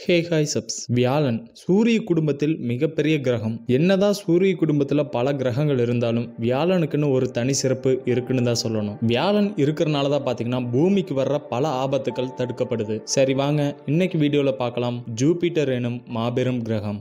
hey hi subs வியாழன் சூரிய குடும்பத்தில் மிகப்பெரிய கிரகம் என்னதான் சூரிய குடும்பத்தில் பல கிரகங்கள் இருந்தாலும் வியாழனுக்குன்னு ஒரு தனி சிறப்பு இருக்குன்னு தான் சொல்லணும் வியாழன் இருக்கிறனால தான் பார்த்தீங்கன்னா பூமிக்கு வர்ற பல ஆபத்துக்கள் தடுக்கப்படுது சரி வாங்க இன்னைக்கு வீடியோவில் பார்க்கலாம் ஜூபிட்டர் எனும் மாபெரும் கிரகம்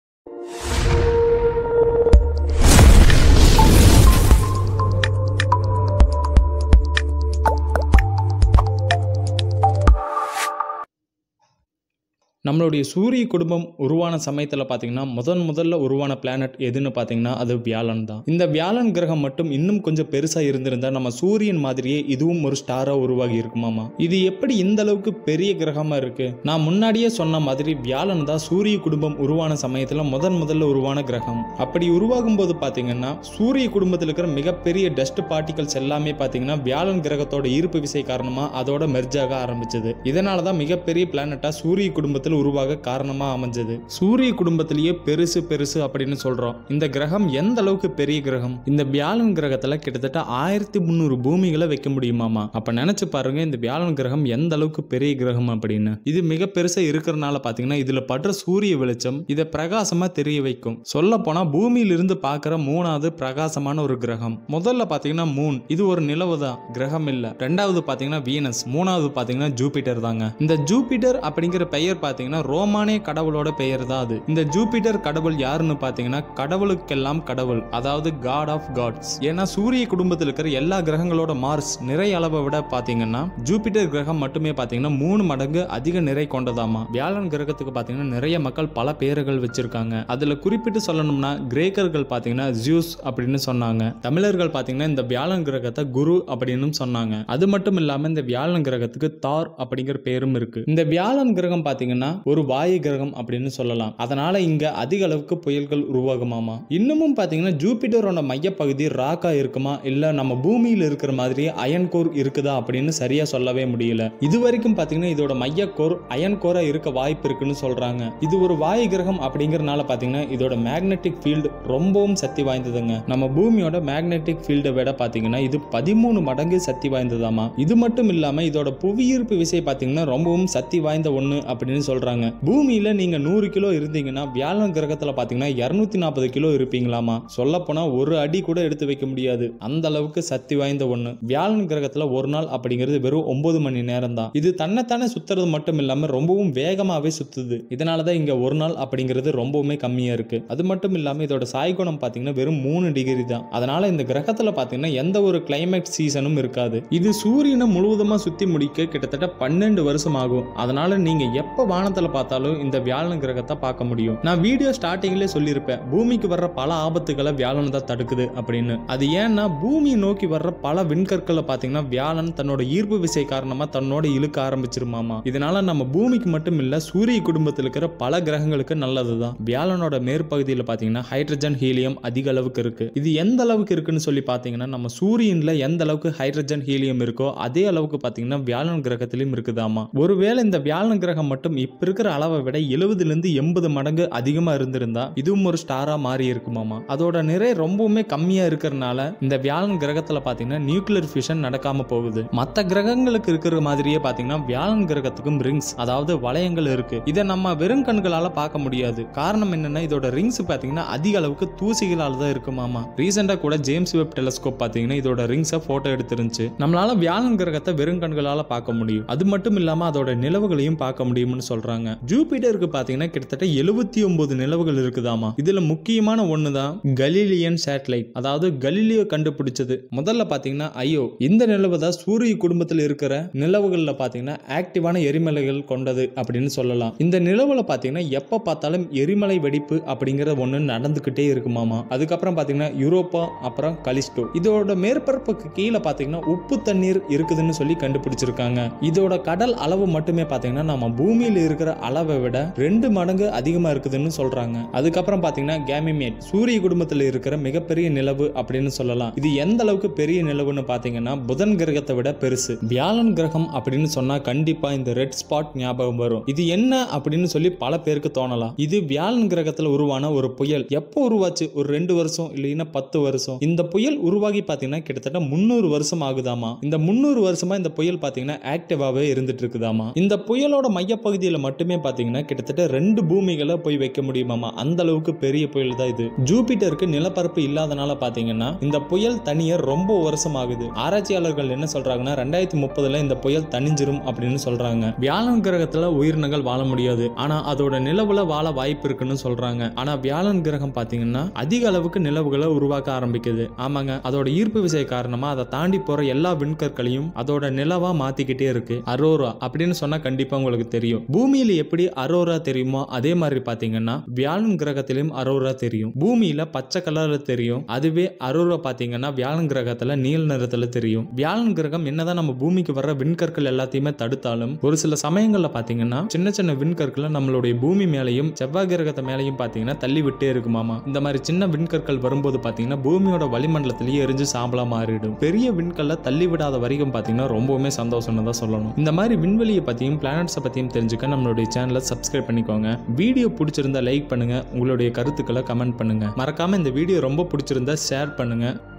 நம்மளுடைய சூரிய குடும்பம் உருவான சமயத்தில் பார்த்தீங்கன்னா முதன் முதல்ல உருவான பிளானட் எதுன்னு பார்த்தீங்கன்னா அது வியாழன் தான் இந்த வியாழன் கிரகம் மட்டும் இன்னும் கொஞ்சம் பெருசாக இருந்திருந்தா நம்ம சூரியன் மாதிரியே இதுவும் ஒரு ஸ்டாராக உருவாகி இருக்குமாமா இது எப்படி இந்த அளவுக்கு பெரிய கிரகமாக இருக்கு நான் முன்னாடியே சொன்ன மாதிரி வியாழன் தான் சூரிய குடும்பம் உருவான சமயத்தில் முதன் முதல்ல உருவான கிரகம் அப்படி உருவாகும் போது பார்த்தீங்கன்னா சூரிய குடும்பத்தில் இருக்கிற மிகப்பெரிய டஸ்ட் பார்ட்டிகல்ஸ் எல்லாமே பார்த்தீங்கன்னா வியாழன் கிரகத்தோட ஈர்ப்பு விசை காரணமாக அதோட மெர்ஜாக ஆரம்பிச்சது இதனால தான் மிகப்பெரிய பிளானட்டா சூரிய குடும்பத்தில் உருவாக காரணமா அமைஞ்சது சூரிய குடும்பத்திலேயே பெருசு பெருசு அப்படின்னு சொல்றோம் இந்த கிரகம் எந்த அளவுக்கு பெரிய கிரகம் இந்த வியாழன் கிரகத்துல கிட்டத்தட்ட ஆயிரத்தி முந்நூறு பூமிகளை வைக்க முடியுமாமா அப்ப நினைச்சு பாருங்க இந்த வியாழன் கிரகம் எந்த அளவுக்கு பெரிய கிரகம் அப்படின்னு இது மிக பெருசா இருக்கிறனால பாத்தீங்கன்னா இதுல படுற சூரிய வெளிச்சம் இதை பிரகாசமா தெரிய வைக்கும் சொல்ல போனா பூமியிலிருந்து பார்க்குற மூணாவது பிரகாசமான ஒரு கிரகம் முதல்ல பாத்தீங்கன்னா மூன் இது ஒரு நிலவு தான் கிரகம் இல்ல ரெண்டாவது பாத்தீங்கன்னா வீனஸ் மூணாவது பாத்தீங்கன்னா ஜூபிட்டர் தாங்க இந்த ஜூபிட்டர் அப்படிங்கிற பெயர் பாத்தீங்கன்னா ரோமானிய கடவுளோட பெயர் தான் அது இந்த ஜூபிட்டர் கடவுள் யாருன்னு பாத்தீங்கன்னா கடவுளுக்கெல்லாம் கடவுள் அதாவது காட் ஆஃப் காட்ஸ் ஏன்னா சூரிய குடும்பத்தில் இருக்கிற எல்லா கிரகங்களோட மார்ஸ் நிறை அளவை விட பாத்தீங்கன்னா ஜூபிட்டர் கிரகம் மட்டுமே பாத்தீங்கன்னா மூணு மடங்கு அதிக நிறை கொண்டதாமா வியாழன் கிரகத்துக்கு பாத்தீங்கன்னா நிறைய மக்கள் பல பெயர்கள் வச்சிருக்காங்க அதுல குறிப்பிட்டு சொல்லணும்னா கிரேக்கர்கள் பாத்தீங்கன்னா ஜியூஸ் அப்படின்னு சொன்னாங்க தமிழர்கள் பாத்தீங்கன்னா இந்த வியாழன் கிரகத்தை குரு அப்படின்னு சொன்னாங்க அது மட்டும் இல்லாம இந்த வியாழன் கிரகத்துக்கு தார் அப்படிங்கிற பேரும் இருக்கு இந்த வியாழன் கிரகம் பாத்தீங்கன்னா ஒரு வாயு கிரகம் அப்படின்னு சொல்லலாம் அதனால இங்க அதிக அளவுக்கு புயல்கள் உருவாகுமாமா இன்னமும் பாத்தீங்கன்னா ஜூபிட்டரோட மையப்பகுதி ராக்கா இருக்குமா இல்ல நம்ம பூமியில இருக்கிற மாதிரி அயன் கோர் இருக்குதா அப்படின்னு சரியா சொல்லவே முடியல இது வரைக்கும் பாத்தீங்கன்னா இதோட மையக்கோர் அயன் கோரா இருக்க வாய்ப்பு இருக்குன்னு சொல்றாங்க இது ஒரு வாயு கிரகம் அப்படிங்கறனால பாத்தீங்கன்னா இதோட மேக்னெட்டிக் ஃபீல்டு ரொம்பவும் சக்தி வாய்ந்ததுங்க நம்ம பூமியோட மேக்னெட்டிக் ஃபீல்டை விட பாத்தீங்கன்னா இது பதிமூணு மடங்கு சக்தி வாய்ந்ததாமா இது மட்டும் இல்லாம இதோட புவியீர்ப்பு விசை பாத்தீங்கன்னா ரொம்பவும் சக்தி வாய்ந்த ஒண்ணு அப்படின்னு சொல்றாங்க பூமியில நீங்க நூறு கிலோ இருந்தீங்கன்னா வியாழன் கிரகத்துல பாத்தீங்கன்னா இருநூத்தி நாற்பது கிலோ இருப்பீங்களாமா சொல்ல போனா ஒரு அடி கூட எடுத்து வைக்க முடியாது அந்த அளவுக்கு சக்தி வாய்ந்த ஒண்ணு வியாழன் கிரகத்துல ஒரு நாள் அப்படிங்கிறது வெறும் ஒன்பது மணி நேரம் தான் இது தன்னைத்தானே சுத்துறது மட்டும் இல்லாம ரொம்பவும் வேகமாவே சுத்துது இதனாலதான் இங்க ஒரு நாள் அப்படிங்கிறது ரொம்பவுமே கம்மியா இருக்கு அது மட்டும் இல்லாம இதோட சாய்குணம் பாத்தீங்கன்னா வெறும் மூணு டிகிரி தான் அதனால இந்த கிரகத்துல பாத்தீங்கன்னா எந்த ஒரு கிளைமேட் சீசனும் இருக்காது இது சூரியனை முழுவதுமா சுத்தி முடிக்க கிட்டத்தட்ட பன்னெண்டு வருஷம் ஆகும் அதனால நீங்க எப்ப வானத்துல பார்த்தாலும் இந்த வியாழன் கிரகத்தை பார்க்க முடியும் நான் வீடியோ ஸ்டார்டிங்லேயே சொல்லியிருப்பேன் பூமிக்கு வர்ற பல ஆபத்துகளை வியாழன் தான் தடுக்குது அப்படின்னு அது ஏன்னா பூமியை நோக்கி வர்ற பல விண்கற்களை பார்த்தீங்கன்னா வியாழன் தன்னோட ஈர்ப்பு விசை காரணமா தன்னோட இழுக்க ஆரம்பிச்சிருமாமா இதனால நம்ம பூமிக்கு மட்டும் இல்ல சூரிய குடும்பத்தில் இருக்கிற பல கிரகங்களுக்கு நல்லதுதான் வியாழனோட மேற்பகுதியில் பார்த்தீங்கன்னா ஹைட்ரஜன் ஹீலியம் அதிக அளவுக்கு இருக்கு இது எந்த அளவுக்கு இருக்குன்னு சொல்லி பார்த்தீங்கன்னா நம்ம சூரியன்ல எந்த அளவுக்கு ஹைட்ரஜன் ஹீலியம் இருக்கோ அதே அளவுக்கு பார்த்தீங்கன்னா வியாழன் கிரகத்திலும் இருக்குதாமா ஒருவேளை இந்த வியாழன் கிரகம் மட்டும் இப்ப இருக்கிற அளவை விட எழுபதுல இருந்து எண்பது மடங்கு அதிகமா இருந்திருந்தா இதுவும் ஒரு ஸ்டாரா மாறி இருக்குமாமா அதோட நிறை ரொம்பவுமே கம்மியா இருக்கிறனால இந்த வியாழன் கிரகத்துல பாத்தீங்கன்னா நியூக்ளியர் ஃபிஷன் நடக்காம போகுது மற்ற கிரகங்களுக்கு இருக்கிற மாதிரியே பாத்தீங்கன்னா வியாழன் கிரகத்துக்கும் ரிங்ஸ் அதாவது வளையங்கள் இருக்கு இதை நம்ம வெறும் கண்களால பார்க்க முடியாது காரணம் என்னன்னா இதோட ரிங்ஸ் பாத்தீங்கன்னா அதிக அளவுக்கு தூசிகளால தான் இருக்குமாமா ரீசெண்டா கூட ஜேம்ஸ் வெப் டெலஸ்கோப் பாத்தீங்கன்னா இதோட ரிங்ஸை போட்டோ எடுத்திருந்துச்சு நம்மளால வியாழன் கிரகத்தை வெறும் கண்களால பார்க்க முடியும் அது மட்டும் இல்லாம அதோட நிலவுகளையும் பார்க்க முடியும்னு சொல்றாங்க ஜூபிட்டருக்கு பாத்தீங்கன்னா கிட்டத்தட்ட எழுபத்தி ஒன்பது நிலவுகள் இருக்குதாமா இதுல முக்கியமான ஒண்ணுதான் கலீலியன் சேட்டலைட் அதாவது கலீலியோ கண்டுபிடிச்சது முதல்ல பாத்தீங்கன்னா ஐயோ இந்த நிலவு தான் சூரிய குடும்பத்தில் இருக்கிற நிலவுகள்ல பாத்தீங்கன்னா ஆக்டிவான எரிமலைகள் கொண்டது அப்படின்னு சொல்லலாம் இந்த நிலவுல பாத்தீங்கன்னா எப்ப பார்த்தாலும் எரிமலை வெடிப்பு அப்படிங்கிற ஒண்ணு நடந்துகிட்டே இருக்குமாமா அதுக்கப்புறம் பாத்தீங்கன்னா யூரோப்பா அப்புறம் கலிஸ்டோ இதோட மேற்பரப்புக்கு கீழே பாத்தீங்கன்னா உப்பு தண்ணீர் இருக்குதுன்னு சொல்லி கண்டுபிடிச்சிருக்காங்க இதோட கடல் அளவு மட்டுமே பாத்தீங்கன்னா நம்ம பூமியில இருக்கிற அளவை விட ரெண்டு மடங்கு அதிகமா இருக்குதுன்னு சொல்றாங்க அதுக்கப்புறம் பாத்தீங்கன்னா கேமிமேட் சூரிய குடும்பத்தில் இருக்கிற மிகப்பெரிய நிலவு அப்படின்னு சொல்லலாம் இது எந்த அளவுக்கு பெரிய நிலவுன்னு பாத்தீங்கன்னா புதன் கிரகத்தை விட பெருசு வியாழன் கிரகம் அப்படின்னு சொன்னா கண்டிப்பா இந்த ரெட் ஸ்பாட் ஞாபகம் வரும் இது என்ன அப்படின்னு சொல்லி பல பேருக்கு தோணலாம் இது வியாழன் கிரகத்துல உருவான ஒரு புயல் எப்போ உருவாச்சு ஒரு ரெண்டு வருஷம் இல்லைன்னா பத்து வருஷம் இந்த புயல் உருவாகி பாத்தீங்கன்னா கிட்டத்தட்ட முந்நூறு வருஷம் ஆகுதாமா இந்த முந்நூறு வருஷமா இந்த புயல் பாத்தீங்கன்னா ஆக்டிவாவே இருந்துட்டு இருக்குதாமா இந்த புயலோட மையப்பகுதியில மட்டுமே பார்த்தீங்கன்னா கிட்டத்தட்ட ரெண்டு பூமிகளை போய் வைக்க முடியுமாமா அந்த அளவுக்கு பெரிய புயல் தான் இது ஜூபிட்டருக்கு நிலப்பரப்பு இல்லாதனால பார்த்தீங்கன்னா இந்த புயல் தனிய ரொம்ப வருஷம் ஆகுது ஆராய்ச்சியாளர்கள் என்ன சொல்றாங்கன்னா ரெண்டாயிரத்தி முப்பதுல இந்த புயல் தனிஞ்சிரும் அப்படின்னு சொல்றாங்க வியாழன் கிரகத்துல உயிரினங்கள் வாழ முடியாது ஆனா அதோட நிலவுல வாழ வாய்ப்பு இருக்குன்னு சொல்றாங்க ஆனா வியாழன் கிரகம் பாத்தீங்கன்னா அதிக அளவுக்கு நிலவுகளை உருவாக்க ஆரம்பிக்குது ஆமாங்க அதோட ஈர்ப்பு விசை காரணமா அதை தாண்டி போற எல்லா விண்கற்களையும் அதோட நிலவா மாத்திக்கிட்டே இருக்கு அரோரா அப்படின்னு சொன்னா கண்டிப்பா உங்களுக்கு தெரியும் பூமியில எப்படி அரோரா தெரியுமோ அதே மாதிரி பாத்தீங்கன்னா வியாழன் கிரகத்திலும் அரோரா தெரியும் பூமியில பச்சை கலர்ல தெரியும் அதுவே அரோரா பாத்தீங்கன்னா வியாழன் கிரகத்துல நீல நிறத்துல தெரியும் வியாழன் கிரகம் என்னதான் நம்ம பூமிக்கு வர்ற விண்கற்கள் எல்லாத்தையுமே தடுத்தாலும் ஒரு சில சமயங்கள்ல பாத்தீங்கன்னா சின்ன சின்ன விண்கற்களை நம்மளுடைய பூமி மேலையும் செவ்வாய் கிரகத்தை மேலையும் பாத்தீங்கன்னா தள்ளி விட்டே இருக்குமாமா இந்த மாதிரி சின்ன விண்கற்கள் வரும்போது பாத்தீங்கன்னா பூமியோட வளிமண்டலத்திலேயே எரிஞ்சு சாம்பலா மாறிடும் பெரிய விண்கல்ல தள்ளி விடாத வரைக்கும் பாத்தீங்கன்னா ரொம்பவுமே சந்தோஷம்னு தான் சொல்லணும் இந்த மாதிரி விண்வெளியை பத்தியும் பிளானட்ஸை பத்தியும் தெரிஞ்சுக்க நம்மளுடைய சேனலை சப்ஸ்கிரைப் பண்ணிக்கோங்க வீடியோ பிடிச்சிருந்தா லைக் பண்ணுங்க உங்களுடைய கருத்துக்களை கமெண்ட் பண்ணுங்க மறக்காம இந்த வீடியோ ரொம்ப பிடிச்சிருந்தா ஷேர் பண்ணுங்க